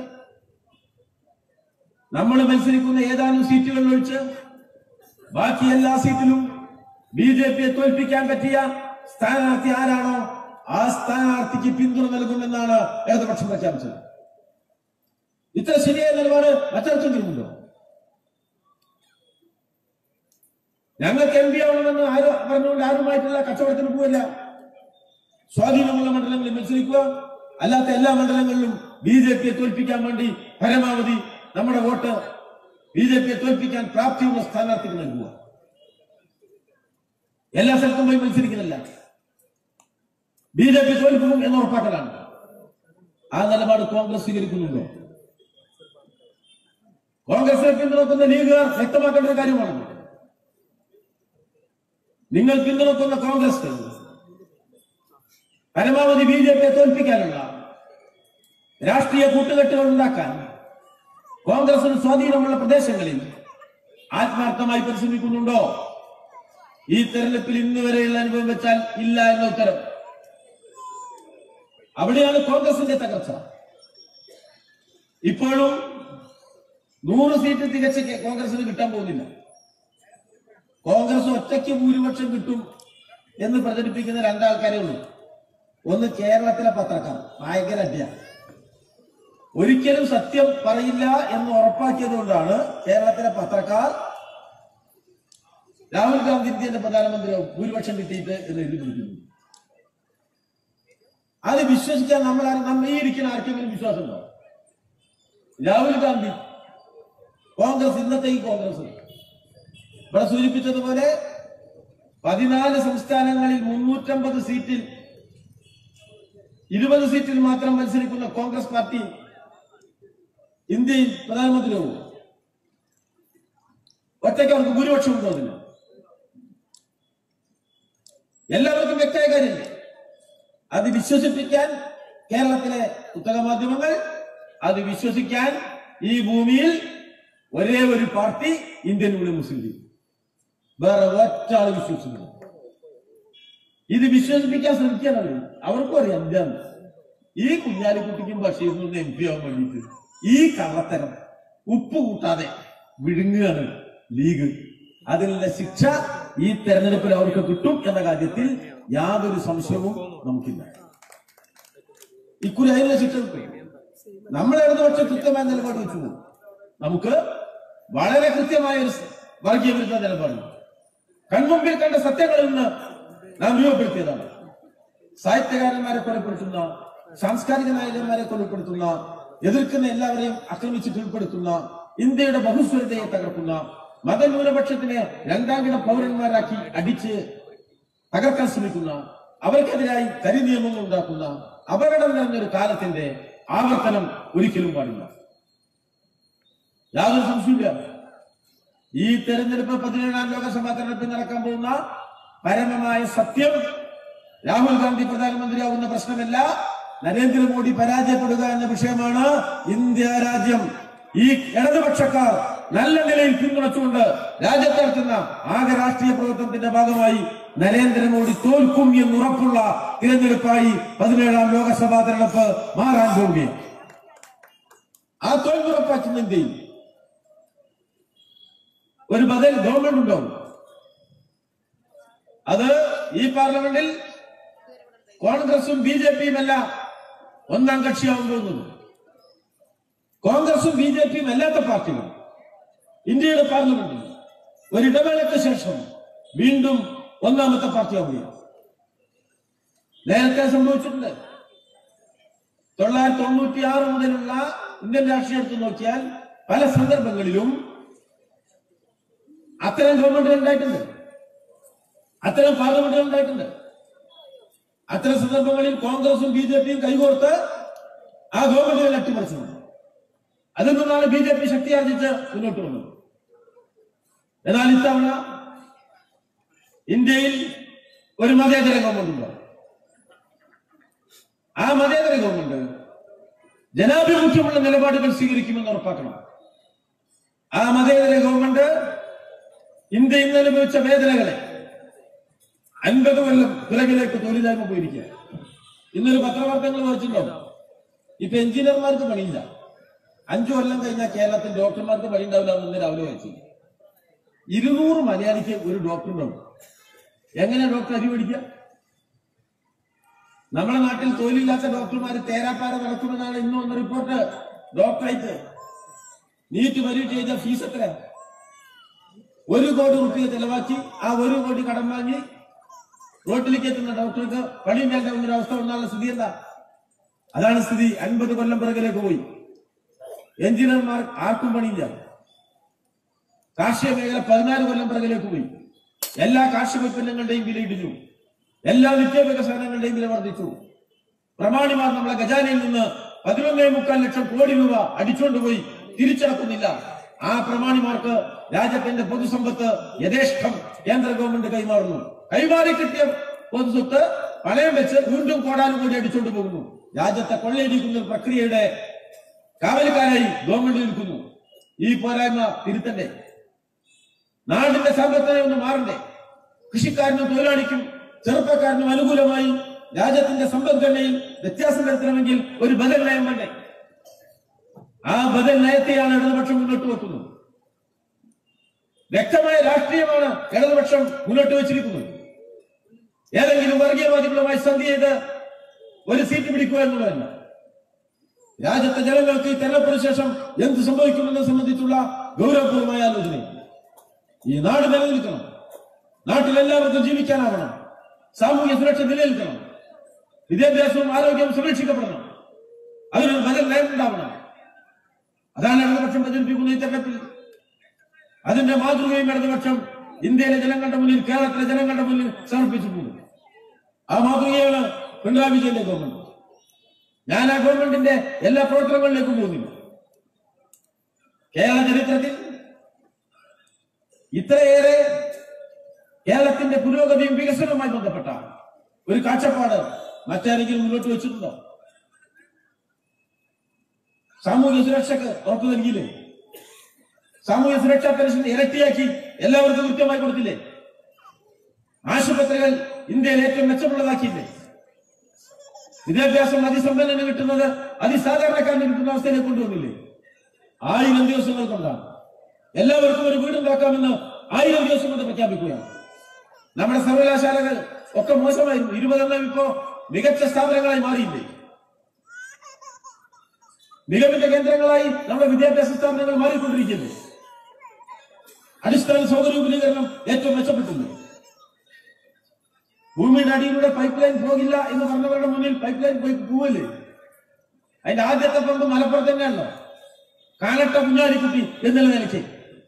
നമ്മൾ മത്സരിക്കുന്ന ഏതാനും സീറ്റുകളിൽ ഒഴിച്ച് ബാക്കി എല്ലാ സീറ്റിലും ബി ജെ പിയെ തോൽപ്പിക്കാൻ പറ്റിയ സ്ഥാനാർത്ഥി ആരാണോ ആ സ്ഥാനാർത്ഥിക്ക് പിന്തുണ നൽകുമെന്നാണ് ഇടതുപക്ഷം പ്രഖ്യാപിച്ചത് ഇത്ര ശരിയായ നിലപാട് മറ്റാർക്കെങ്കിലുമുണ്ടോ ഞങ്ങൾക്ക് എം പി ആവണമെന്ന് ആരും പറഞ്ഞുകൊണ്ട് ആരുമായിട്ടുള്ള കച്ചവടത്തിന് പോവില്ല സ്വാധീനമുള്ള മണ്ഡലങ്ങളിൽ മത്സരിക്കുക അല്ലാത്ത എല്ലാ മണ്ഡലങ്ങളിലും ബി ജെ പിയെ തോൽപ്പിക്കാൻ വേണ്ടി പരമാവധി നമ്മുടെ വോട്ട് ബി ജെ പിയെ തോൽപ്പിക്കാൻ പ്രാപ്തിയുള്ള സ്ഥാനാർത്ഥിക്ക് നൽകുക എല്ലാ സ്ഥലത്തും പോയി മത്സരിക്കുന്നില്ല ബി ജെ പി തോൽപ്പിക്കും എന്ന് ഉറപ്പാക്കലാണ് ആ നിലപാട് കോൺഗ്രസ് സ്വീകരിക്കുന്നുണ്ടോ കോൺഗ്രസിനെ പിന്തുണക്കുന്ന ലീഗുകാർ വ്യക്തമാക്കേണ്ട ഒരു കാര്യമാണ് നിങ്ങൾ പിന്തുണക്കുന്ന കോൺഗ്രസ് പരമാവധി ബി ജെ പിയെ തോൽപ്പിക്കാനുള്ള രാഷ്ട്രീയ കൂട്ടുകെട്ടുകൾ ഉണ്ടാക്കാൻ കോൺഗ്രസിന് സ്വാധീനമുള്ള പ്രദേശങ്ങളിൽ ആത്മാർത്ഥമായി പരിശ്രമിക്കുന്നുണ്ടോ ഈ തെരഞ്ഞെടുപ്പിൽ ഇന്ന് വരെയുള്ള അനുഭവം വെച്ചാൽ ഇല്ല എന്ന ഉത്തരം അവിടെയാണ് കോൺഗ്രസിന്റെ തകർച്ച ഇപ്പോഴും നൂറ് സീറ്റ് തികച്ച് കെ- കോൺഗ്രസിന് കിട്ടാൻ പോകുന്നില്ല കോൺഗ്രസ് ഒറ്റയ്ക്ക് ഭൂരിപക്ഷം കിട്ടും എന്ന് പ്രചരിപ്പിക്കുന്ന രണ്ടാൾക്കാരേ ഉള്ളൂ ഒന്ന് കേരളത്തിലെ പത്രക്കാർ ഭയങ്കര അഡ്യ ഒരിക്കലും സത്യം പറയില്ല എന്ന് ഉറപ്പാക്കിയത് കൊണ്ടാണ് കേരളത്തിലെ പത്രക്കാർ രാഹുൽ ഗാന്ധി ഇന്ത്യന്റെ പ്രധാനമന്ത്രിയാവും ഭൂരിപക്ഷം കിട്ടിയിട്ട് എന്ന് എഴുതി പിടിക്കുന്നു അത് വിശ്വസിക്കാൻ നമ്മൾ ആരും- നമ്മൾ ഈ ഇരിക്കുന്ന ആർക്കെങ്കിലും വിശ്വാസം ഉണ്ടോ രാഹുൽ ഗാന്ധി കോൺഗ്രസ് ഇന്നത്തെ ഈ കോൺഗ്രസ് ഇവിടെ സൂചിപ്പിച്ചതുപോലെ പതിനാല് സംസ്ഥാനങ്ങളിൽ മുന്നൂറ്റമ്പത് സീറ്റിൽ ഇരുപത് സീറ്റിൽ മാത്രം മത്സരിക്കുന്ന കോൺഗ്രസ് പാർട്ടി ഇന്ത്യയിൽ പ്രധാനമന്ത്രിയാവും ഒറ്റയ്ക്ക് അവർക്ക് ഭൂരിപക്ഷം ഉണ്ടോ അതിന് എല്ലാവർക്കും വ്യക്തമായ കാര്യമില്ലേ അത് വിശ്വസിപ്പിക്കാൻ കേരളത്തിലെ പുസ്തക മാധ്യമങ്ങൾ അത് വിശ്വസിക്കാൻ ഈ ഭൂമിയിൽ ഒരേ ഒരു പാർട്ടി ഇന്ത്യൻ യൂണിയൻ മുസ്ലിം ലീഗ് വേറെ ഒറ്റ ആൾ വിശ്വസിക്കുന്നു ഇത് വിശ്വസിപ്പിക്കാൻ ശ്രമിക്കാൻ അവർ അവർക്കും അറിയാം എന്താണ് ഈ കുഞ്ഞാലിക്കുട്ടിക്കും ബഷീറിനും എം പി ആവാൻ വേണ്ടിയിട്ട് ഈ കള്ളത്തരം ഉപ്പ് കൂട്ടാതെ വിഴുങ്ങുകയാണ് ലീഗ് അതിനുള്ള ശിക്ഷ ഈ തെരഞ്ഞെടുപ്പിൽ അവർക്ക് കിട്ടും എന്ന കാര്യത്തിൽ യാതൊരു സംശയവും നമുക്കില്ല ഇക്കുറി അതിനുള്ള ശിക്ഷ കിട്ടും നമ്മൾ ഇടതുപക്ഷ കൃത്യമായ നിലപാട് വെച്ചു പോകും. നമുക്ക് വളരെ കൃത്യമായ ഒരു വർഗീയ വിരുദ്ധ നിലപാടുണ്ട് കൺമുമ്പിൽ കണ്ട സത്യങ്ങളിൽ നിന്ന് നാം രൂപപ്പെടുത്തിയതാണ് സാഹിത്യകാരന്മാരെ കൊലപ്പെടുത്തുന്ന സാംസ്കാരിക നായകന്മാരെ കൊലപ്പെടുത്തുന്ന എതിർക്കുന്ന എല്ലാവരെയും ആക്രമിച്ച് കീഴ്പ്പെടുത്തുന്ന ഇന്ത്യയുടെ ബഹുസ്വരതയെ തകർക്കുന്ന മതന്യൂനപക്ഷത്തിനെ രണ്ടാംകിട പൗരന്മാരാക്കി അടിച്ച് തകർക്കാൻ ശ്രമിക്കുന്ന അവർക്കെതിരായി കരി നിയമങ്ങൾ ഉണ്ടാക്കുന്ന അപകടം നിറഞ്ഞൊരു കാലത്തിന്റെ ആവർത്തനം ഒരിക്കലും പാടില്ല യാതൊരു സംശയമില്ല ഈ തെരഞ്ഞെടുപ്പ് പതിനേഴാം ലോകസഭാ തെരഞ്ഞെടുപ്പിൽ നടക്കാൻ പോകുന്ന പരമമായ സത്യം രാഹുൽ ഗാന്ധി പ്രധാനമന്ത്രിയാവുന്ന പ്രശ്നമല്ല നരേന്ദ്രമോദി പരാജയപ്പെടുക എന്ന വിഷയമാണ് ഇന്ത്യ രാജ്യം ഈ ഇടതുപക്ഷക്കാർ നല്ല നിലയിൽ പിന്തുണച്ചുകൊണ്ട് രാജ്യത്ത് നടത്തുന്ന ആകെ രാഷ്ട്രീയ പ്രവർത്തനത്തിന്റെ ഭാഗമായി നരേന്ദ്രമോദി തോൽക്കും എന്നുറപ്പുള്ള തിരഞ്ഞെടുപ്പായി പതിനേഴാം ലോകസഭാ തെരഞ്ഞെടുപ്പ് മാറാൻ പോവുകയാണ് ആ തോൽവുറപ്പാക്കുന്ന ഇന്ത്യയിൽ ഒരു ബദൽ ഗവൺമെന്റ് ഉണ്ടാവും അത് ഈ പാർലമെന്റിൽ കോൺഗ്രസും ബി ജെ പിയും അല്ല ഒന്നാം കക്ഷിയാവാൻ പോകുന്നത് കോൺഗ്രസും ബി ജെ പിയും അല്ലാത്ത പാർട്ടികൾ ഇന്ത്യയുടെ പാർലമെന്റിൽ ഒരിടവേളയ്ക്ക് ശേഷം വീണ്ടും ഒന്നാമത്തെ പാർട്ടിയാവുകയാണ് നേരത്തെ സംഭവിച്ചിട്ടുണ്ട് തൊള്ളായിരത്തി തൊണ്ണൂറ്റി ആറ് മുതലുള്ള ഇന്ത്യൻ രാഷ്ട്രീയം എടുത്ത് നോക്കിയാൽ പല സന്ദർഭങ്ങളിലും അത്തരം ഗവൺമെന്റുകൾ ഉണ്ടായിട്ടുണ്ട് അത്തരം പാർലമെന്റുകൾ ഉണ്ടായിട്ടുണ്ട് അത്തരം സന്ദർഭങ്ങളിൽ കോൺഗ്രസും ബി ജെ പിയും കൈകോർത്ത് ആ ഗവൺമെന്റുകൾ അട്ടിമറിച്ചിട്ടുണ്ട് അതിൽ നിന്നാണ് ബി ജെ പി ശക്തിയാർജിച്ച് മുന്നോട്ട് വന്നത് എന്നാൽ ഇത്തവണ ഇന്ത്യയിൽ ഒരു മതേതര ഗവൺമെന്റ് ഉണ്ടാവും ആ മതേതര ഗവൺമെന്റ് ജനാഭിമുഖ്യമുള്ള നിലപാടുകൾ സ്വീകരിക്കുമെന്ന് ഉറപ്പാക്കണം ആ മതേതര ഗവൺമെന്റ് ഇന്ത്യ ഇന്ന് അനുഭവിച്ച വേദനകളെ അൻപത് കൊല്ലം പിറകിലേക്ക് തൊഴിലായ്മ പോയിരിക്കുക ഇന്നൊരു പത്രവാർത്തകൾ വായിച്ചിട്ടുണ്ടോ ഇപ്പൊ എഞ്ചിനീയർമാർക്ക് പണിയില്ല അഞ്ചു കൊല്ലം കഴിഞ്ഞാൽ കേരളത്തിൽ ഡോക്ടർമാർക്ക് പണി ഉണ്ടാവില്ല എന്ന് രാവിലെ വായിച്ചു ഇരുന്നൂറ് മലയാളിക്ക് ഒരു ഡോക്ടർ ഉണ്ടാവും എങ്ങനെ ഡോക്ടർ അരി പഠിക്കുക നമ്മുടെ നാട്ടിൽ തൊഴിലില്ലാത്ത ഡോക്ടർമാർ തേരാപ്പാര നടക്കുമെന്നാണ് ഇന്ന് വന്ന റിപ്പോർട്ട് ഡോക്ടറേറ്റ് നീറ്റ് പരീക്ഷ ചെയ്ത ഫീസ് എത്ര ഒരു കോടി റുപ്യ ചെലവാക്കി ആ ഒരു കോടി കടം വാങ്ങി റോട്ടിലേക്ക് എത്തുന്ന ഡോക്ടർക്ക് പണിയില്ലാത്ത ഒരു അവസ്ഥ വന്നാലുള്ള സ്ഥിതി എന്താ അതാണ് സ്ഥിതി അൻപത് കൊല്ലം പിറകിലേക്ക് പോയി എഞ്ചിനീയർമാർ ആർക്കും പണിയില്ല കാർഷിക മേഖല പതിനാല് കൊല്ലം പിറകിലേക്ക് പോയി എല്ലാ കാർഷിക ഉൽപ്പന്നങ്ങളുടെയും വില ഇടിഞ്ഞു എല്ലാ നിത്യോപയോഗ സാധനങ്ങളുടെയും വില വർദ്ധിച്ചു പ്രമാണിമാർ നമ്മളെ ഖജാനയിൽ നിന്ന് പതിനൊന്നേ മുക്കാൽ ലക്ഷം കോടി രൂപ അടിച്ചുകൊണ്ടുപോയി തിരിച്ചടക്കുന്നില്ല ആ പ്രമാണിമാർക്ക് രാജ്യത്തിന്റെ പൊതുസമ്പത്ത് യഥേഷ്ടം കേന്ദ്ര ഗവൺമെന്റ് കൈമാറുന്നു കൈമാറി കിട്ടിയ പൊതുസ്വത്ത് പണയം വെച്ച് വീണ്ടും കോടാനുകൂടി അടിച്ചുകൊണ്ട് പോകുന്നു രാജ്യത്തെ കൊള്ളയടിക്കുന്ന ഒരു പ്രക്രിയയുടെ കാവൽക്കാരായി ഗവൺമെന്റ് നിൽക്കുന്നു ഈ പോരായ്മ തിരുത്തണ്ടേ നാടിന്റെ സമ്പത്തിനെ ഒന്ന് മാറണ്ടേ കൃഷിക്കാരനും തൊഴിലാളിക്കും ചെറുപ്പക്കാരനും അനുകൂലമായി രാജ്യത്തിന്റെ സമ്പദ്ഘടനയിൽ വ്യത്യാസം വരുത്തണമെങ്കിൽ ഒരു ബദൽ നയം വേണ്ടേ ആ ബദൽ നയത്തെയാണ് ഇടതുപക്ഷം മുന്നോട്ട് വെക്കുന്നത് വ്യക്തമായ രാഷ്ട്രീയമാണ് ഇടതുപക്ഷം മുന്നോട്ട് വെച്ചിരിക്കുന്നത് ഏതെങ്കിലും വർഗീയവാദികളുമായി സന്ധി ചെയ്ത് ഒരു സീറ്റ് പിടിക്കുക എന്നുള്ളതല്ല രാജ്യത്തെ ജനങ്ങൾക്ക് ഈ തെരഞ്ഞെടുപ്പിന് ശേഷം എന്ത് സംഭവിക്കുമെന്നത് സംബന്ധിച്ചുള്ള ഗൗരവപൂർവമായ ആലോചന ഈ നാട് നിലനിൽക്കണം നാട്ടിൽ എല്ലാവർക്കും ജീവിക്കാനാവണം സാമൂഹ്യ സുരക്ഷ നിലനിൽക്കണം വിദ്യാഭ്യാസവും ആരോഗ്യവും സംരക്ഷിക്കപ്പെടണം അതിനൊരു ബദൽ നയം ഉണ്ടാവണം അതാണ് ഇടതുപക്ഷം പ്രചരിപ്പിക്കുന്ന ഈ തെരഞ്ഞെടുപ്പിൽ അതിന്റെ മാതൃകയും ഇടതുപക്ഷം ഇന്ത്യയിലെ ജനങ്ങളുടെ മുന്നിൽ കേരളത്തിലെ ജനങ്ങളുടെ മുന്നിൽ സമർപ്പിച്ചിട്ടുണ്ട് ആ മാതൃകയാണ് പിണറായി വിജയന്റെ ഗവൺമെന്റ് ഞാൻ ആ ഗവൺമെന്റിന്റെ എല്ലാ പ്രവർത്തനങ്ങളിലേക്കും പോകുന്നില്ല കേരള ചരിത്രത്തിൽ ഇത്രയേറെ കേരളത്തിന്റെ പുരോഗതിയും വികസനവുമായി ബന്ധപ്പെട്ട ഒരു കാഴ്ചപ്പാട് മറ്റാരെങ്കിലും മുന്നോട്ട് വെച്ചിട്ടുണ്ടോ സാമൂഹ്യ സുരക്ഷക്ക് ഉറപ്പു നൽകിയില്ലേ സാമൂഹ്യ സുരക്ഷാ പെൻഷൻ ഇരട്ടിയാക്കി എല്ലാവർക്കും കൃത്യമായി കൊടുത്തില്ലേ ആശുപത്രികൾ ഇന്ത്യയിൽ ഏറ്റവും മെച്ചമുള്ളതാക്കിയില്ലേ വിദ്യാഭ്യാസം അതിസമ്പന്നന് കിട്ടുന്നത് അതിസാധാരണക്കാരന് കിട്ടുന്ന അവസ്ഥയിലേക്ക് കൊണ്ടുവന്നില്ലേ ആയിരം ദിവസങ്ങൾ കൊണ്ടാണ് എല്ലാവർക്കും ഒരു വീടുണ്ടാക്കാമെന്ന് ആയിരം ദിവസം കൊണ്ട് പ്രഖ്യാപിക്കുകയാണ് നമ്മുടെ സർവകലാശാലകൾ ഒക്കെ മോശമായിരുന്നു ഇരുപതെണ്ണം ഇപ്പോ മികച്ച സ്ഥാപനങ്ങളായി മാറിയില്ലേ മികവിന്റെ കേന്ദ്രങ്ങളായി നമ്മുടെ വിദ്യാഭ്യാസ സ്ഥാപനങ്ങൾ മാറിക്കൊണ്ടിരിക്കുന്നു അടിസ്ഥാന സൗകര്യ വിപുലീകരണം ഏറ്റവും മെച്ചപ്പെട്ടില്ലേ ഭൂമിയുടെ അടിയിലൂടെ പൈപ്പ് ലൈൻ പോകില്ല എന്ന് പറഞ്ഞവരുടെ മുന്നിൽ പൈപ്പ് ലൈൻ പോയി പോവല്ലേ അതിന്റെ ആദ്യത്തെ പമ്പ് മലപ്പുറത്ത് തന്നെയാണല്ലോ കാലട്ട കുഞ്ഞാലിക്കുട്ടി എന്നുള്ള നിലയ്ക്ക്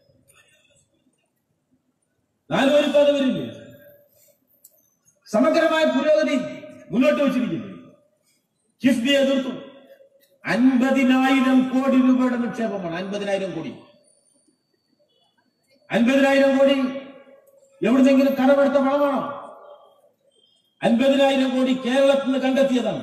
നാലുവരി പാത വരില്ലേ സമഗ്രമായ പുരോഗതി മുന്നോട്ട് വെച്ചിരിക്കുന്നു കിഫ്ബി എതിർത്തു അൻപതിനായിരം കോടി രൂപയുടെ നിക്ഷേപമാണ് അൻപതിനായിരം കോടി അൻപതിനായിരം കോടി എവിടുന്നെങ്കിലും കടമെടുത്ത പണമാണോ അൻപതിനായിരം കോടി കേരളത്തിൽ നിന്ന് കണ്ടെത്തിയതാണ്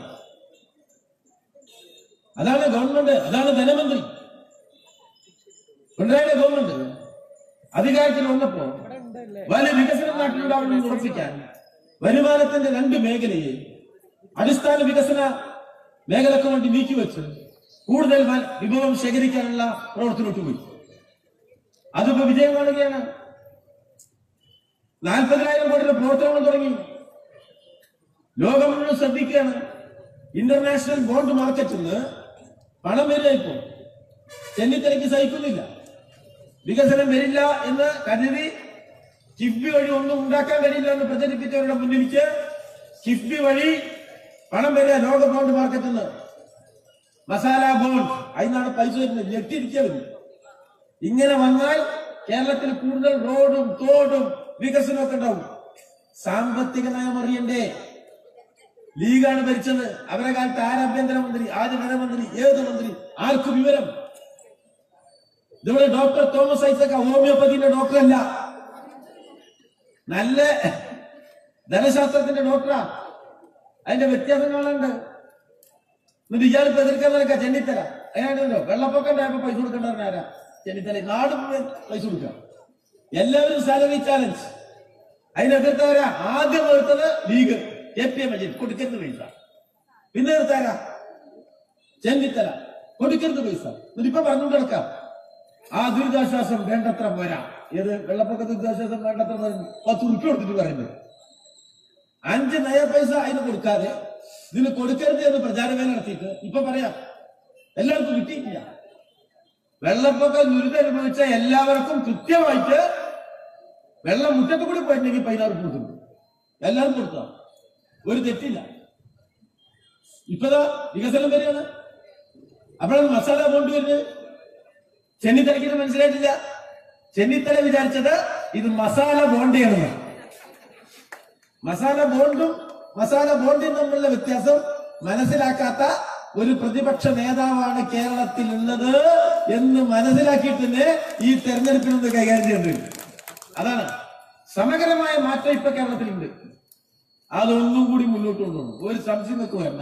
അതാണ് ഗവൺമെന്റ് അതാണ് ധനമന്ത്രി പിണറായിയുടെ ഗവൺമെന്റ് അധികാരത്തിൽ വന്നപ്പോ വലിയ വികസനം നാട്ടിലുണ്ടാവണമെന്ന് ഉറപ്പിക്കാൻ വരുമാനത്തിന്റെ രണ്ട് മേഖലയെ അടിസ്ഥാന വികസന മേഖലക്ക് വേണ്ടി നീക്കിവെച്ച് കൂടുതൽ വ- വിഭവം ശേഖരിക്കാനുള്ള പ്രവർത്തനോട്ട് പോയി അതിപ്പോ വിജയം കാണുകയാണ് നാൽപ്പതിനായിരം കോടിയുടെ പ്രവർത്തനങ്ങൾ തുടങ്ങി ലോകം മുഴുവൻ ശ്രദ്ധിക്കുകയാണ് ഇന്റർനാഷണൽ ബോണ്ട് മാർക്കറ്റിൽ നിന്ന് പണം വരില്ല ഇപ്പോ ചെന്നിത്തലയ്ക്ക് സഹിക്കുന്നില്ല വികസനം വരില്ല എന്ന് കരുതി കിഫ്ബി വഴി ഒന്നും ഉണ്ടാക്കാൻ കഴിയില്ല എന്ന് പ്രചരിപ്പിച്ചവരുടെ മുന്നിലേക്ക് കിഫ്ബി വഴി പണം വരിക ലോക ബോണ്ട് മാർക്കറ്റിൽ നിന്ന് മസാല ബോണ്ട് അതിനാണ് പൈസ വരുന്നത് ഞെട്ടിരിക്കുന്നത് ഇങ്ങനെ വന്നാൽ കേരളത്തിൽ കൂടുതൽ റോഡും തോടും വികസനമൊക്കെ ഉണ്ടാവും സാമ്പത്തിക നയം അറിയണ്ടേ ലീഗാണ് ഭരിച്ചത് അവരെ കാലത്ത് ആരാഭ്യന്തരമന്ത്രി ആദ്യ ധനമന്ത്രി ഏത് മന്ത്രി ആർക്ക് വിവരം ഇവിടെ ഡോക്ടർ തോമസ് ഐസക്ക ഹോമിയോപ്പതിന്റെ ഡോക്ടർ അല്ല നല്ല ധനശാസ്ത്രത്തിന്റെ ഡോക്ടറാ അതിന്റെ വ്യത്യാസം കാണാണ്ട് എന്നിട്ട് ഇയാൾക്ക് എതിർക്കാൻ നിനക്ക ചെന്നിത്തല അതിനാണല്ലോ വെള്ളപ്പൊക്കം ഉണ്ടായപ്പോ പൈസ കൊടുക്കേണ്ടവൻ ആരാ ചെന്നിത്തല നാട് മുഴുവൻ പൈസ കൊടുക്കുക എല്ലാവരും സാലറി ചാലഞ്ച് അതിനെതിർത്തവരാ ആദ്യം എതിർത്തത് League A P M Majeed കൊടുക്കരുത് പൈസ പിന്നെ എതിർത്താരാ ചെന്നിത്തല കൊടുക്കരുത് പൈസ എന്നിട്ട് ഇപ്പൊ പറഞ്ഞുകൊണ്ട് കിടക്കാം ആ ദുരിതാശ്വാസം വേണ്ടത്ര പോരാ ഏത് വെള്ളപ്പൊക്ക ദുരിതാശ്വാസം വേണ്ടത്ര പോരാ. പത്ത് ഉറുപ്പ് കൊടുത്തിട്ട് പറയുന്നത് അഞ്ച് നയ പൈസ അതിന് കൊടുക്കാതെ ഇതിന് കൊടുക്കരുത് എന്ന് പ്രചാരവേല നടത്തിയിട്ട് ഇപ്പൊ പറയാം എല്ലാവർക്കും കിട്ടിയിട്ടില്ല വെള്ളപ്പൊക്ക ദുരിതം അനുഭവിച്ച എല്ലാവർക്കും കൃത്യമായിട്ട് വെള്ളം മുറ്റത്ത് കൂടി പോയിട്ടുണ്ടെങ്കിൽ പതിനാറ് കൊടുക്കുന്നു എല്ലാവരും കൊടുത്തോ ഒരു തെറ്റില്ല ഇപ്പതാ വികസനം വരികയാണ് അപ്പോഴാണ് മസാല ബോണ്ട് വരുന്നത് ചെന്നിത്തലയ്ക്ക് ഇത് മനസ്സിലായിട്ടില്ല ചെന്നിത്തല വിചാരിച്ചത് ഇത് മസാല ബോണ്ടിയാണെന്ന് മസാല ബോണ്ടും മസാല ബോണ്ടിയും തമ്മിലുള്ള വ്യത്യാസം മനസ്സിലാക്കാത്ത ഒരു പ്രതിപക്ഷ നേതാവാണ് കേരളത്തിൽ ഉള്ളത് എന്ന് മനസ്സിലാക്കിയിട്ട് തന്നെ ഈ തെരഞ്ഞെടുപ്പിനൊന്ന് കൈകാര്യം ചെയ്യേണ്ടത് അതാണ് സമഗ്രമായ മാറ്റം ഇപ്പൊ കേരളത്തിലുണ്ട് അതൊന്നും കൂടി മുന്നോട്ട് കൊണ്ടുപോകണം ഒരു സംശയം നിങ്ങൾക്ക് വേണ്ട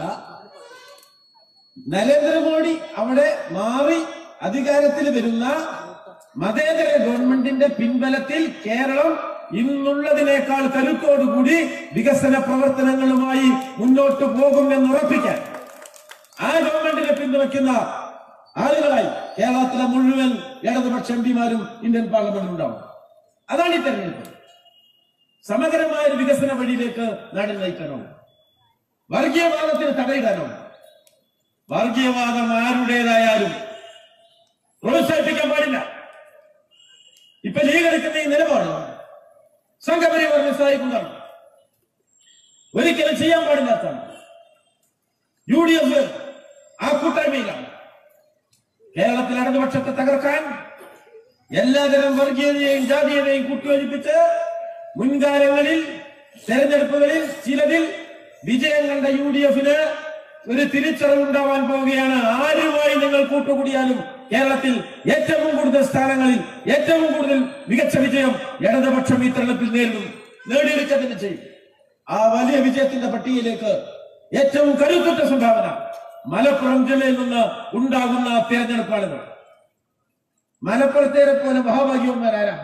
നരേന്ദ്രമോദി അവിടെ മാറി അധികാരത്തിൽ വരുന്ന മതേതര ഗവൺമെന്റിന്റെ പിൻബലത്തിൽ കേരളം ഇന്നുള്ളതിനേക്കാൾ കരുത്തോടുകൂടി വികസന പ്രവർത്തനങ്ങളുമായി മുന്നോട്ട് പോകുമെന്ന് ഉറപ്പിക്കാൻ ആ ഗവൺമെന്റിനെ പിന്തുണയ്ക്കുന്ന ആളുകളായി കേരളത്തിലെ മുഴുവൻ ഇടതുപക്ഷ എം പിമാരും ഇന്ത്യൻ പാർലമെന്റിൽ ഉണ്ടാവും അതാണ് ഈ തെരഞ്ഞെടുപ്പ് സമഗ്രമായ ഒരു വികസന വഴിയിലേക്ക് നാടിനെ നയിക്കാനോ വർഗീയവാദത്തിന് തടയിടാനോ വർഗീയവാദം ആരുടേതായാലും പ്രോത്സാഹിപ്പിക്കാൻ പാടില്ല ഇപ്പൊ ലീഗ് എടുക്കുന്ന ഈ നിലപാട് സംഘപരിവാർ നിസ്സായിക്കുന്നതാണ് ഒരിക്കലും ചെയ്യാൻ പാടില്ലാത്തതാണ് യു ഡി എഫ് ആ കൂട്ടായ്മയിലാണ് കേരളത്തിൽ ഇടതുപക്ഷത്തെ തകർക്കാൻ എല്ലാതരം വർഗീയതയെയും ജാതീയതയും കൂട്ടിയോജിപ്പിച്ച് മുൻകാലങ്ങളിൽ തെരഞ്ഞെടുപ്പുകളിൽ ചിലതിൽ വിജയം കണ്ട യു ഡി എഫിന് ഒരു തിരിച്ചറിവുണ്ടാവാൻ പോവുകയാണ് ആരുമായി നിങ്ങൾ കൂട്ടുകൂടിയാലും കേരളത്തിൽ ഏറ്റവും കൂടുതൽ സ്ഥാനങ്ങളിൽ ഏറ്റവും കൂടുതൽ മികച്ച വിജയം ഇടതുപക്ഷം ഈ തെരഞ്ഞെടുപ്പിൽ നേരിടും നേടിയെടുക്കുക തന്നെ ചെയ്യും ആ വലിയ വിജയത്തിന്റെ പട്ടികയിലേക്ക് ഏറ്റവും കരുത്തുറ്റ സംഭാവന മലപ്പുറം ജില്ലയിൽ നിന്ന് ഉണ്ടാകുന്ന തിരഞ്ഞെടുപ്പാണിത് മലപ്പുറത്തേരെ പോലെ മഹാഭാഗ്യവന്മാരാരാ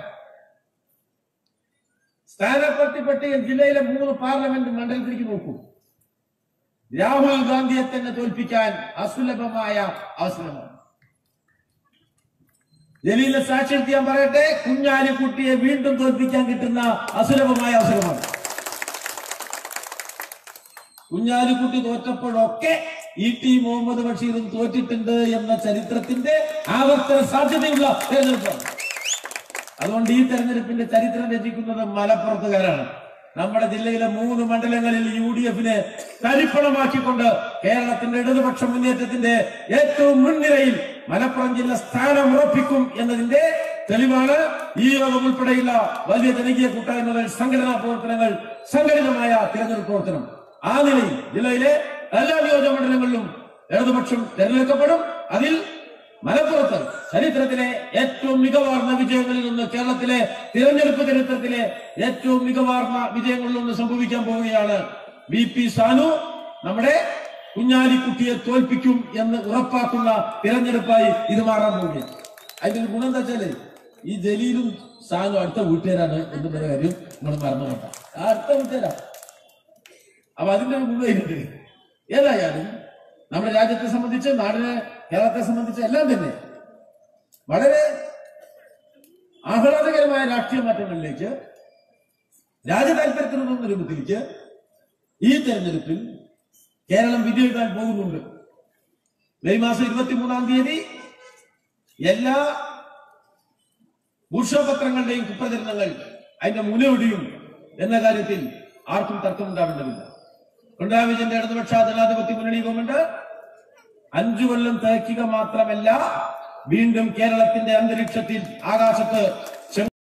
സ്ഥാനാർത്ഥി പട്ടികയിൽ ജില്ലയിലെ മൂന്ന് പാർലമെന്റ് മണ്ഡലത്തിലേക്ക് നോക്കൂ രാഹുൽ ഗാന്ധിയെ തന്നെ തോൽപ്പിക്കാൻ അസുലഭമായ അവസരമാണ് ജലീലെ സാക്ഷ്യം ഞാൻ പറയട്ടെ കുഞ്ഞാലിക്കുട്ടിയെ വീണ്ടും തോൽപ്പിക്കാൻ കിട്ടുന്ന അസുലഭമായ അവസരമാണ് കുഞ്ഞാലിക്കുട്ടി തോറ്റപ്പോഴൊക്കെ ഇ ടി മുഹമ്മദ് ബഷീറും തോറ്റിട്ടുണ്ട് എന്ന ചരിത്രത്തിന്റെ ആവർത്തന സാധ്യതയുള്ള തെരഞ്ഞെടുപ്പാണ് അതുകൊണ്ട് ഈ തെരഞ്ഞെടുപ്പിന്റെ ചരിത്രം രചിക്കുന്നത് മലപ്പുറത്തുകാരാണ് നമ്മുടെ ജില്ലയിലെ മൂന്ന് മണ്ഡലങ്ങളിൽ യു ഡി എഫിനെ തരിപ്പണമാക്കിക്കൊണ്ട് കേരളത്തിന്റെ ഇടതുപക്ഷ മുന്നേറ്റത്തിന്റെ ഏറ്റവും മുൻനിരയിൽ മലപ്പുറം ജില്ല സ്ഥാനം ഉറപ്പിക്കും എന്നതിന്റെ തെളിവാണ് ഈ യോഗം ഉൾപ്പെടെയുള്ള വലിയ ജനകീയ കൂട്ടായ്മകൾ സംഘടനാ പ്രവർത്തനങ്ങൾ സംഘടിതമായ തിരഞ്ഞെടുപ്പ് പ്രവർത്തനം ആ നിലയിൽ ജില്ലയിലെ എല്ലാ നിയോജക മണ്ഡലങ്ങളിലും ഇടതുപക്ഷം തെരഞ്ഞെടുക്കപ്പെടും അതിൽ മലപ്പുറത്ത് ചരിത്രത്തിലെ ഏറ്റവും മികവാർന്ന വിജയങ്ങളിൽ നിന്ന് കേരളത്തിലെ തിരഞ്ഞെടുപ്പ് ചരിത്രത്തിലെ ഏറ്റവും മികവാർന്ന വിജയങ്ങളിൽ നിന്ന് സംഭവിക്കാൻ പോവുകയാണ് വി പി സാനു നമ്മുടെ കുഞ്ഞാലിക്കുട്ടിയെ തോൽപ്പിക്കും എന്ന് ഉറപ്പാക്കുന്ന തിരഞ്ഞെടുപ്പായി ഇത് മാറാൻ പോവുകയാണ് അതിന്റെ ഒരു ഗുണം എന്താ വെച്ചാല് ഈ ജലീലും സാനു അടുത്ത വീട്ടുകാരാണ് എന്നുള്ള കാര്യം നമ്മൾ മറന്നുകൊണ്ട ആ അടുത്ത വീട്ടുകാരാ അപ്പൊ അതിന്റെ ഒരു ഗുണമുണ്ട് ഏതായാലും നമ്മുടെ രാജ്യത്തെ സംബന്ധിച്ച് നാടിനെ കേരളത്തെ സംബന്ധിച്ച് എല്ലാം തന്നെ വളരെ ആഹ്ലാദകരമായ രാഷ്ട്രീയ മാറ്റങ്ങളിലേക്ക് രാജ്യ താല്പര്യത്തിനുള്ള രൂപത്തിലേക്ക് ഈ തെരഞ്ഞെടുപ്പിൽ കേരളം വിധിയെഴുതാൻ പോകുന്നുണ്ട് മെയ് മാസം ഇരുപത്തിമൂന്നാം തീയതി എല്ലാ ഭൂഷപത്രങ്ങളുടെയും കുപ്രചരണങ്ങൾ അതിന്റെ മുനയൊടിയും എന്ന കാര്യത്തിൽ ആർക്കും തർക്കമുണ്ടാവേണ്ടതില്ല പിണറായി വിജയന്റെ ഇടതുപക്ഷ ജനാധിപത്യ മുന്നണി ഗവൺമെന്റ് അഞ്ചു കൊല്ലം തികയ്ക്കുക മാത്രമല്ല വീണ്ടും കേരളത്തിന്റെ അന്തരീക്ഷത്തിൽ ആകാശത്ത്